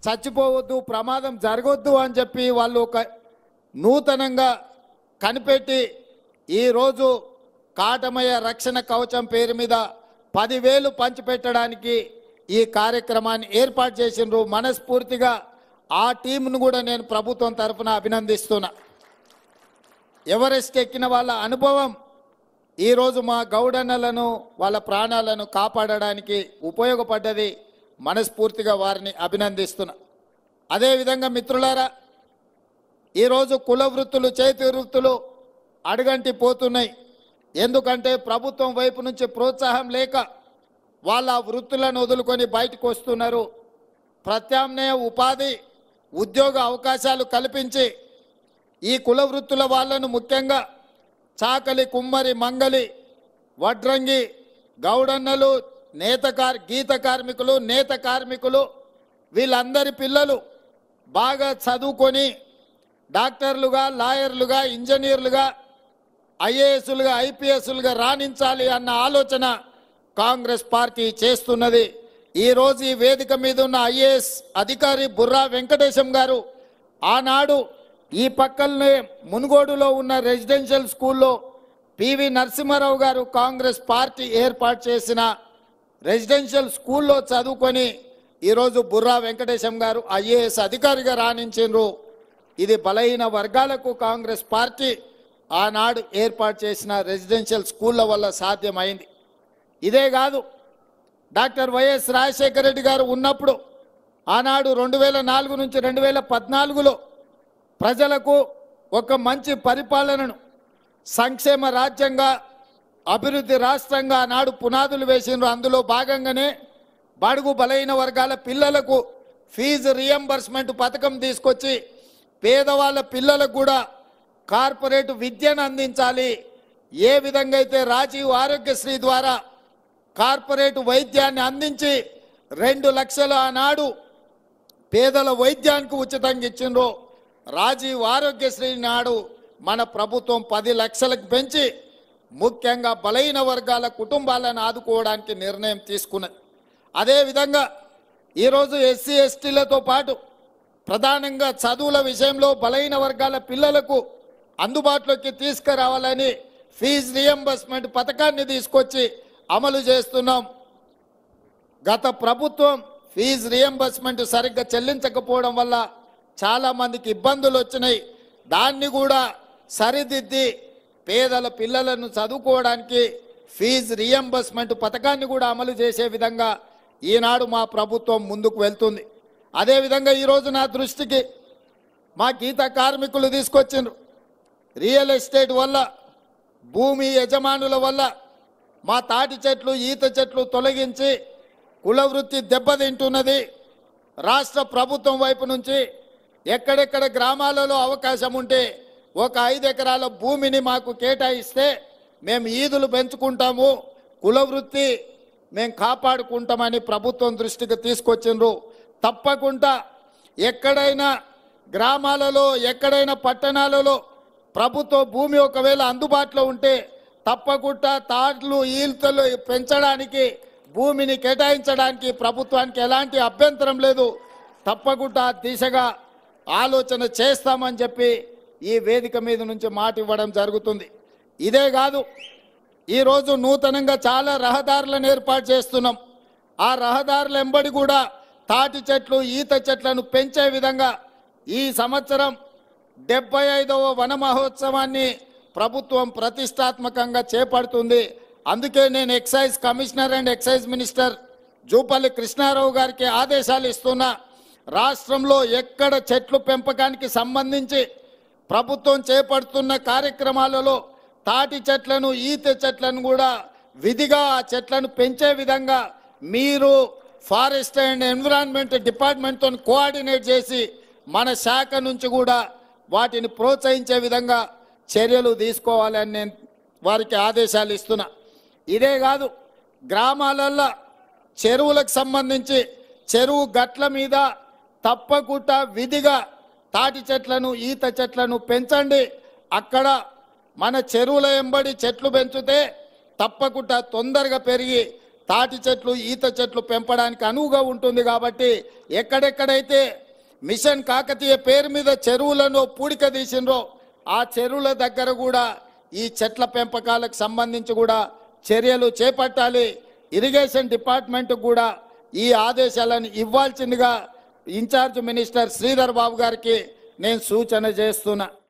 చచ్చిపోవద్దు ప్రమాదం జరగొద్దు అని చెప్పి వాళ్ళు ఒక నూతనంగా కనిపెట్టి ఈరోజు కాటమయ్య రక్షణ కవచం పేరు మీద పదివేలు పంచిపెట్టడానికి ఈ కార్యక్రమాన్ని ఏర్పాటు చేసిండ్రు మనస్ఫూర్తిగా ఆ టీంను కూడా నేను ప్రభుత్వం తరఫున అభినందిస్తున్నా ఎవరెస్ట్ ఎక్కిన వాళ్ళ అనుభవం ఈరోజు మా గౌడన్నలను వాళ్ళ ప్రాణాలను కాపాడడానికి ఉపయోగపడ్డది మనస్ఫూర్తిగా వారిని అభినందిస్తున్నా అదేవిధంగా మిత్రులారా ఈరోజు కుల వృత్తులు చేతి వృత్తులు అడుగంటి పోతున్నాయి ఎందుకంటే ప్రభుత్వం వైపు నుంచి ప్రోత్సాహం లేక వాళ్ళ ఆ వృత్తులను వదులుకొని బయటకు వస్తున్నారు ప్రత్యామ్నాయ ఉపాధి ఉద్యోగ అవకాశాలు కల్పించి ఈ కుల వృత్తుల వాళ్ళను ముఖ్యంగా చాకలి కుమ్మరి మంగలి వడ్రంగి గౌడన్నలు నేత కార్ గీత కార్మికులు నేత కార్మికులు వీళ్ళందరి పిల్లలు బాగా చదువుకొని డాక్టర్లుగా లాయర్లుగా ఇంజనీర్లుగా ఐఏఎస్లుగా ఐపీఎస్లుగా రాణించాలి అన్న ఆలోచన కాంగ్రెస్ పార్టీ చేస్తున్నది ఈరోజు ఈ వేదిక మీద ఉన్న ఐఏఎస్ అధికారి బుర్రా వెంకటేశం గారు ఆనాడు ఈ పక్కనే మునుగోడులో ఉన్న రెసిడెన్షియల్ స్కూల్లో పివి నరసింహారావు గారు కాంగ్రెస్ పార్టీ ఏర్పాటు చేసిన రెసిడెన్షియల్ స్కూల్లో చదువుకొని ఈరోజు బుర్రా వెంకటేశం గారు ఐఏఎస్ అధికారిగా రాణించిండ్రు ఇది బలహీన వర్గాలకు కాంగ్రెస్ పార్టీ ఆనాడు ఏర్పాటు చేసిన రెసిడెన్షియల్ స్కూళ్ళ వల్ల సాధ్యమైంది ఇదే కాదు డాక్టర్ వైఎస్ రాజశేఖర రెడ్డి గారు ఉన్నప్పుడు ఆనాడు రెండు వేల నాలుగు నుంచి రెండు వేల పద్నాలుగులో ప్రజలకు ఒక మంచి పరిపాలనను సంక్షేమ రాజ్యంగా అభివృద్ధి రాష్ట్రంగా ఆనాడు పునాదులు వేసిండ్రు అందులో భాగంగానే బడుగు బలైన వర్గాల పిల్లలకు ఫీజు రియంబర్స్మెంట్ పథకం తీసుకొచ్చి పేదవాళ్ళ పిల్లలకు కూడా కార్పొరేట్ విద్యను అందించాలి ఏ విధంగా అయితే రాజీవ్ ఆరోగ్యశ్రీ ద్వారా కార్పొరేట్ వైద్యాన్ని అందించి రెండు లక్షల ఆనాడు పేదల వైద్యానికి ఉచితంగా ఇచ్చిండ్రు రాజీవ్ ఆరోగ్యశ్రీ నాడు మన ప్రభుత్వం పది లక్షలకు పెంచి ముఖ్యంగా బలైన వర్గాల కుటుంబాలను ఆదుకోవడానికి నిర్ణయం తీసుకున్నది అదేవిధంగా ఈరోజు ఎస్సీ ఎస్టీలతో పాటు ప్రధానంగా చదువుల విషయంలో బలైన వర్గాల పిల్లలకు అందుబాటులోకి తీసుకురావాలని ఫీజు రియంబర్స్మెంట్ పథకాన్ని తీసుకొచ్చి అమలు చేస్తున్నాం గత ప్రభుత్వం ఫీజు రియంబర్స్మెంట్ సరిగ్గా చెల్లించకపోవడం వల్ల చాలా మందికి ఇబ్బందులు వచ్చినాయి దాన్ని కూడా సరిదిద్ది పేదల పిల్లలను చదువుకోవడానికి ఫీజు రియంబర్స్మెంట్ పథకాన్ని కూడా అమలు చేసే విధంగా ఈనాడు మా ప్రభుత్వం ముందుకు వెళ్తుంది అదేవిధంగా ఈరోజు నా దృష్టికి మా గీత కార్మికులు తీసుకొచ్చిండ్రు రియల్ ఎస్టేట్ వల్ల భూమి యజమానుల వల్ల మా తాటి చెట్లు ఈత చెట్లు తొలగించి కుల వృత్తి దెబ్బతింటున్నది రాష్ట్ర ప్రభుత్వం వైపు నుంచి ఎక్కడెక్కడ గ్రామాలలో అవకాశం ఉంటే ఒక ఐదు ఎకరాల భూమిని మాకు కేటాయిస్తే మేము ఈదులు పెంచుకుంటాము కుల వృత్తి మేము కాపాడుకుంటామని ప్రభుత్వం దృష్టికి తీసుకొచ్చిండ్రు తప్పకుండా ఎక్కడైనా గ్రామాలలో ఎక్కడైనా పట్టణాలలో ప్రభుత్వ భూమి ఒకవేళ అందుబాటులో ఉంటే తప్పకుండా తాట్లు ఈల్తలు పెంచడానికి భూమిని కేటాయించడానికి ప్రభుత్వానికి ఎలాంటి అభ్యంతరం లేదు తప్పకుండా ఆ దిశగా ఆలోచన చేస్తామని చెప్పి ఈ వేదిక మీద నుంచి మాట ఇవ్వడం జరుగుతుంది ఇదే కాదు ఈరోజు నూతనంగా చాలా రహదారులను ఏర్పాటు చేస్తున్నాం ఆ రహదారుల ఎంబడి కూడా తాటి చెట్లు ఈత చెట్లను పెంచే విధంగా ఈ సంవత్సరం డెబ్బై ఐదవ వన మహోత్సవాన్ని ప్రభుత్వం ప్రతిష్టాత్మకంగా చేపడుతుంది అందుకే నేను excise commissioner and excise minister Jupally Krishnarao గారికి ఆదేశాలు ఇస్తున్నా రాష్ట్రంలో ఎక్కడ చెట్లు పెంపకానికి సంబంధించి ప్రభుత్వం చేపడుతున్న కార్యక్రమాలలో తాటి చెట్లను ఈత చెట్లను కూడా విధిగా ఆ చెట్లను పెంచే విధంగా మీరు ఫారెస్ట్ అండ్ ఎన్విరాన్మెంట్ డిపార్ట్మెంట్తో కోఆర్డినేట్ చేసి మన శాఖ నుంచి కూడా వాటిని ప్రోత్సహించే విధంగా చర్యలు తీసుకోవాలని నేను వారికి ఆదేశాలు ఇస్తున్నా ఇదే కాదు గ్రామాలల్లో చెరువులకు సంబంధించి చెరువు గట్ల మీద తప్పకుండా విధిగా తాటి చెట్లను ఈత చెట్లను పెంచండి అక్కడ మన చెరువుల ఎంబడి చెట్లు పెంచితే తప్పకుండా తొందరగా పెరిగి తాటి చెట్లు ఈత చెట్లు పెంపడానికి అనువుగా ఉంటుంది కాబట్టి ఎక్కడెక్కడైతే మిషన్ కాకతీయ పేరు మీద చెరువులను పూడిక తీసిండ్రో ఆ చెరువుల దగ్గర కూడా ఈ చెట్ల పెంపకాలకు సంబంధించి కూడా చర్యలు చేపట్టాలి ఇరిగేషన్ డిపార్ట్మెంట్ కూడా ఈ ఆదేశాలను ఇవ్వాల్సిందిగా ఇన్ఛార్జ్ మినిస్టర్ శ్రీధర్ బాబు గారికి నేను సూచన చేస్తున్నా